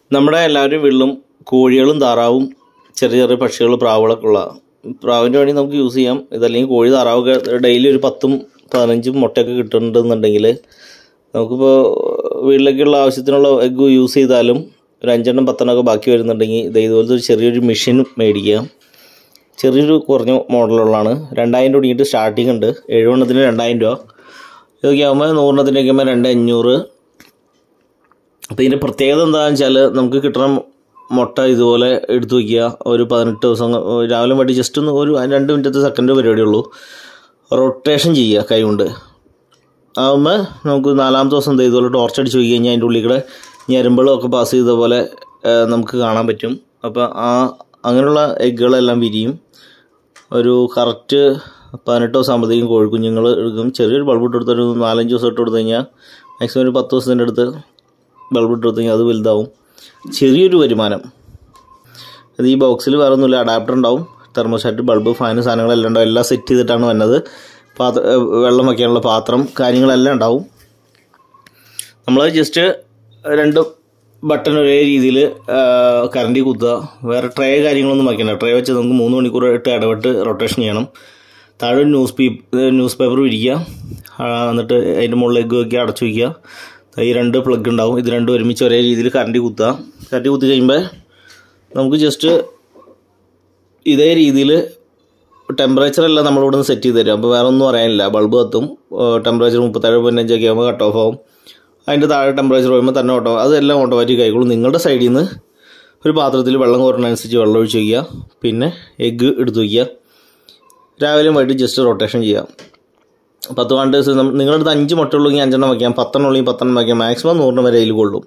നമ്മുടെ എല്ലാവരും വീട്ടിലും കോഴികളും താറാവും ചെറിയ ചെറിയ പക്ഷികൾ പ്രാവുകളൊക്കെ ഉള്ള പ്രാവിൻ്റെ വേണമെങ്കിൽ നമുക്ക് യൂസ് ചെയ്യാം ഇതല്ലെങ്കിൽ കോഴി താറാവൊക്കെ ഡെയിലി ഒരു പത്തും പതിനഞ്ചും മുട്ടയൊക്കെ കിട്ടുന്നുണ്ടെന്നുണ്ടെങ്കിൽ നമുക്കിപ്പോൾ വീട്ടിലേക്കുള്ള ആവശ്യത്തിനുള്ള എഗ്ഗ് യൂസ് ചെയ്താലും ഒരു അഞ്ചെണ്ണം പത്തെണ്ണം ഒക്കെ ബാക്കി വരുന്നുണ്ടെങ്കിൽ ഇത് ഇതുപോലത്തെ ഒരു ചെറിയൊരു മെഷീൻ മേടിക്കുക ചെറിയൊരു കുറഞ്ഞ മോഡലുള്ളതാണ് രണ്ടായിരം രൂപ തുടങ്ങിയിട്ട് സ്റ്റാർട്ടിംഗ് ഉണ്ട് എഴുപെണ്ണത്തിന് രണ്ടായിരം രൂപ ഇതൊക്കെ ആകുമ്പോൾ നൂറെണ്ണത്തിനൊക്കെ ആകുമ്പോൾ രണ്ട് അഞ്ഞൂറ് അപ്പോൾ ഇതിൻ്റെ പ്രത്യേകത എന്താണെന്ന് വെച്ചാൽ നമുക്ക് കിട്ടുന്ന മുട്ട ഇതുപോലെ എടുത്തു വയ്ക്കുക ഒരു പതിനെട്ട് ദിവസം രാവിലെ വേണ്ടി ജസ്റ്റ് ഒന്ന് ഒരു രണ്ട് മിനിറ്റത്തെ സെക്കൻഡ് പരിപാടിയുള്ളൂ റൊട്ടേഷൻ ചെയ്യുക കൈ കൊണ്ട് ആകുമ്പോൾ നമുക്ക് നാലാമത്തെ ദിവസം ദേ ഇതുപോലെ ടോർച്ച് അടിച്ച് പോയി കഴിഞ്ഞാൽ അതിൻ്റെ ഉള്ളിൽ കൂടെ ഞരമ്പുകളും ഒക്കെ പാസ് ചെയ്ത പോലെ ആ, നമുക്ക് കാണാൻ പറ്റും അപ്പോൾ ആ അങ്ങനെയുള്ള എഗ്ഗുകളെല്ലാം വിരിയും ഒരു കറക്റ്റ് പതിനെട്ട് ദിവസം ആകുമ്പോഴത്തേക്കും കോഴിക്കുഞ്ഞുങ്ങൾ എടുക്കും ചെറിയൊരു ബൾബ് ഇട്ട് കൊടുത്തൊരു നാലഞ്ച് ദിവസം ഇട്ട് കൊടുത്തു കഴിഞ്ഞാൽ മാക്സിമം ഒരു പത്ത് ദിവസത്തിൻ്റെ അടുത്ത് ബൾബ് ഇട്ട് കൊടുത്തു കഴിഞ്ഞാൽ അത് വലുതാവും ചെറിയൊരു വരുമാനം അത് ഈ ബോക്സിൽ വേറെ ഒന്നുമില്ല അഡാപ്റ്റർ ഉണ്ടാവും തെർമോസ്റ്റാറ്റ് ബൾബ് ഫാന് സാധനങ്ങളെല്ലാം ഉണ്ടാവും എല്ലാം സെറ്റ് ചെയ്തിട്ടാണ് വന്നത് പാത്ര ഏഹ് വെള്ളം വയ്ക്കാനുള്ള പാത്രം കാര്യങ്ങളെല്ലാം ഉണ്ടാവും നമ്മൾ ജസ്റ്റ് രണ്ട് ബട്ടൺ ഒരേ രീതിയിൽ കറണ്ടി കുത്തുക വേറെ ട്രേ കാര്യങ്ങളൊന്നും വയ്ക്കണ്ട ട്രേ വെച്ച് നമുക്ക് മൂന്ന് മണിക്കൂർ ഇട്ട് ഇടവിട്ട് റൊട്ടേഷൻ ചെയ്യണം താഴെ ഒരു ന്യൂസ് പേപ്പർ ന്യൂസ് പേപ്പർ വിരിക്കുക ആ, എന്നിട്ട് അതിൻ്റെ മുകളിൽ എഗ്ഗ് വയ്ക്കുക അടച്ചു വയ്ക്കുക ഈ രണ്ട് പ്ലഗ് ഉണ്ടാവും ഇത് രണ്ടും ഒരുമിച്ച് ഒരേ രീതിയിൽ കറണ്ടി കുത്തുക കറണ്ടി കുത്തി കഴിയുമ്പോൾ നമുക്ക് ജസ്റ്റ് ഇതേ രീതിയിൽ ടെമ്പറേച്ചർ എല്ലാം നമ്മളിവിടെ നിന്ന് സെറ്റ് ചെയ്ത് തരും അപ്പോൾ വേറെ ഒന്നും പറയാനില്ല ബൾബ് കത്തും ടെമ്പറേച്ചർ മുപ്പത്തേഴ് പതിനഞ്ചൊക്കെ ആകുമ്പോൾ കട്ട് ഓഫ് ആവും അതിൻ്റെ താഴെ ടെമ്പറേച്ചർ വരുമ്പോൾ തന്നെ ഓട്ടോ അതെല്ലാം ഓട്ടോമാറ്റിക് ആയിക്കോളും നിങ്ങളുടെ സൈഡിൽ നിന്ന് ഒരു പാത്രത്തിൽ വെള്ളം കോരുന്നതനുസരിച്ച് വെള്ളം ഒഴിച്ച് വയ്ക്കുക പിന്നെ എഗ്ഗ് എടുത്ത് വയ്ക്കുക രാവിലെയും വൈകിട്ട് ജസ്റ്റ് റൊട്ടേഷൻ ചെയ്യാം പത്ത് പന്ത്രണ്ട് ദിവസം നമ്മ- നിങ്ങളുടെ അടുത്ത് അഞ്ച് മുട്ട ഉള്ളെങ്കിൽ അഞ്ചെണ്ണം വയ്ക്കാം പത്തെണ്ണം ഉള്ളെങ്കിൽ പത്തെണ്ണം വയ്ക്കാം മാക്സിമം നൂറിന് വരെ അതിൽ കൊള്ളും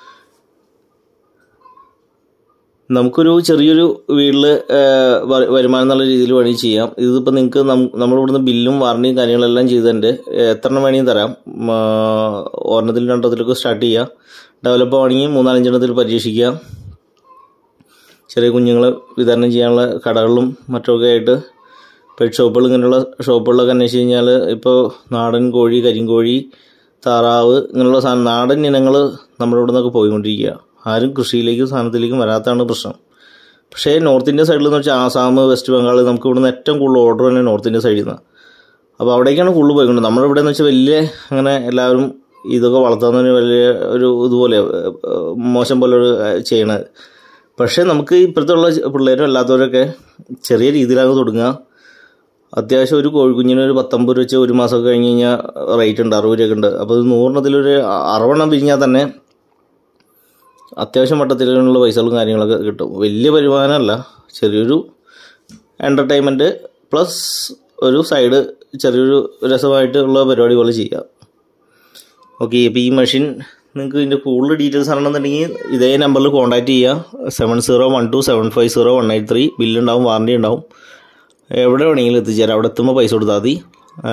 നമുക്കൊരു ചെറിയൊരു വീട്ടിൽ വരുമാനം എന്നുള്ള രീതിയിൽ വേണമെങ്കിൽ ചെയ്യാം ഇതിപ്പോൾ നിങ്ങൾക്ക് നമ്മളിവിടുന്ന് ബില്ലും വാറണ്ടിയും കാര്യങ്ങളെല്ലാം ചെയ്തിട്ടുണ്ട് എത്ര എണ്ണം വേണമെങ്കിൽ തരാം ഉം, ആ, ഒരെണ്ണത്തിൽ രണ്ടെണ്ണത്തിലൊക്കെ സ്റ്റാർട്ട് ചെയ്യുക ഡെവലപ്പ് ആണെങ്കിൽ മൂന്നാലഞ്ചെണ്ണത്തിൽ പരീക്ഷിക്കുക ചെറിയ കുഞ്ഞുങ്ങളെ വിതരണം ചെയ്യാനുള്ള കടകളിലും മറ്റൊക്കെ ആയിട്ട് പെറ്റ് ഷോപ്പുകൾ ഇങ്ങനെയുള്ള ഷോപ്പുകളിലൊക്കെ അന്വേഷിച്ച് കഴിഞ്ഞാൽ ഇപ്പോൾ നാടൻ കോഴി കരിങ്കോഴി താറാവ് ഇങ്ങനെയുള്ള സാധനം നാടൻ ഇനങ്ങൾ നമ്മുടെ ഇവിടെ നിന്നൊക്കെ പോയിക്കൊണ്ടിരിക്കുക ആരും കൃഷിയിലേക്കും സാധനത്തിലേക്കും വരാത്തതാണ് പ്രശ്നം പക്ഷേ നോർത്ത് ഇന്ത്യൻ സൈഡിൽ എന്ന് വെച്ചാൽ ആസാം വെസ്റ്റ് ബംഗാൾ നമുക്ക് ഇവിടുന്ന് ഏറ്റവും കൂടുതൽ ഓർഡർ തന്നെ നോർത്ത് ഇന്ത്യൻ സൈഡിൽ നിന്ന് അപ്പോൾ അവിടേക്കാണ് കൂടുതൽ പോയിക്കൊണ്ട് നമ്മുടെ ഇവിടെ എന്ന് വെച്ചാൽ വലിയ അങ്ങനെ എല്ലാവരും ഇതൊക്കെ വളർത്തുന്നതിന് വലിയ ഒരു ഇതുപോലെ ഏഹ്, ഏഹ്, മോശം പോലെ ഒരു ഏഹ്, ചെയ്യണത് പക്ഷേ നമുക്ക് ഇപ്പോഴത്തുള്ള പിള്ളേരും അല്ലാത്തവരൊക്കെ ചെറിയ രീതിയിലാണ് തുടങ്ങുക അത്യാവശ്യം ഒരു കോഴിക്കുഞ്ഞിന് ഒരു പത്തൊമ്പത് രൂപ വെച്ച് ഒരു മാസമൊക്കെ കഴിഞ്ഞ് കഴിഞ്ഞാൽ റേറ്റ് ഉണ്ട് അറുപത് രൂപയൊക്കെ ഉണ്ട് അപ്പോൾ ഇത് നൂറിനത്തിലൊരു അറുപെണ്ണം പിരിഞ്ഞാൽ തന്നെ അത്യാവശ്യം മട്ടത്തിലുള്ള പൈസകളും കാര്യങ്ങളൊക്കെ കിട്ടും വലിയ വരുമാനമല്ല ചെറിയൊരു എൻ്റർടൈൻമെൻറ്റ് പ്ലസ് ഒരു സൈഡ് ചെറിയൊരു രസമായിട്ടുള്ള പരിപാടി പോലെ ചെയ്യാം ഓക്കെ ഇപ്പോൾ ഈ മെഷീൻ നിങ്ങൾക്ക് ഇതിൻ്റെ കൂടുതൽ ഡീറ്റെയിൽസ് അറിയണമെന്നുണ്ടെങ്കിൽ ഇതേ നമ്പറിൽ കോൺടാക്റ്റ് ചെയ്യുക seven zero one two seven five zero one eight three ബില്ലുണ്ടാവും വാറണ്ടി ഉണ്ടാവും എവിടെ വേണമെങ്കിലും എത്തിച്ചേരാം അവിടെ എത്തുമ്പോൾ പൈസ കൊടുത്താൽ മതി ആ,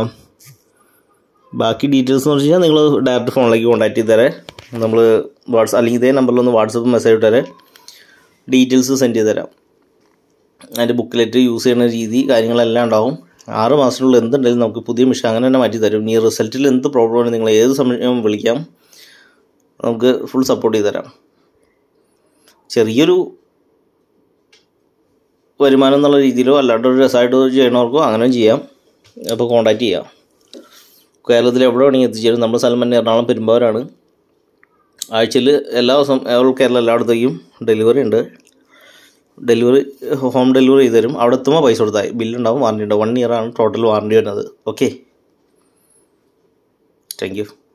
ബാക്കി ഡീറ്റെയിൽസ് എന്ന് വെച്ച് കഴിഞ്ഞാൽ നിങ്ങൾ ഡയറക്റ്റ് ഫോണിലേക്ക് കോൺടാക്ട് ചെയ്ത് തരാം നമ്മൾ വാട്സ് അല്ലെങ്കിൽ ഇതേ നമ്പറിൽ ഒന്ന് വാട്സപ്പ് മെസ്സേജ് ഇട്ട് തരാം ഡീറ്റെയിൽസ് സെൻഡ് ചെയ്ത് തരാം അതിൻ്റെ ബുക്കിലെറ്റ് യൂസ് ചെയ്യുന്ന രീതി കാര്യങ്ങളെല്ലാം ഉണ്ടാവും ആറ് മാസത്തിനുള്ളിൽ എന്തുണ്ടെങ്കിലും നമുക്ക് പുതിയ മിഷൻ അങ്ങനെ തന്നെ മാറ്റി തരും ഈ റിസൾട്ടിൽ എന്ത് പ്രോബ്ലം ആണ് നിങ്ങൾ ഏത് സമയം വിളിക്കാം നമുക്ക് ഫുൾ സപ്പോർട്ട് ചെയ്ത് തരാം ചെറിയൊരു വരുമാനം എന്നുള്ള രീതിയിലോ അല്ലാണ്ട് ഒരു രസമായിട്ട് ചെയ്യണവർക്കോ അങ്ങനെ ചെയ്യാം അപ്പോൾ കോൺടാക്റ്റ് ചെയ്യാം കേരളത്തിൽ എവിടെ വേണമെങ്കിൽ എത്തിച്ചേരും നമ്മുടെ സ്ഥലം തന്നെ എറണാകുളം പെരുമ്പാവൂരാണ് ആഴ്ചയിൽ എല്ലാ ദിവസവും ഓൾ കേരള എല്ലായിടത്തേക്കും ഡെലിവറി ഉണ്ട് ഡെലിവറി ഹോം ഡെലിവറി ചെയ്ത് തരും അവിടെ എത്തുമ്പോൾ പൈസ കൊടുത്താൽ ബില്ലുണ്ടാവും വാറണ്ടി ഉണ്ടാവും വൺ ഇയറാണ് ടോട്ടൽ വാറണ്ടി വരുന്നത് ഓക്കെ താങ്ക് യു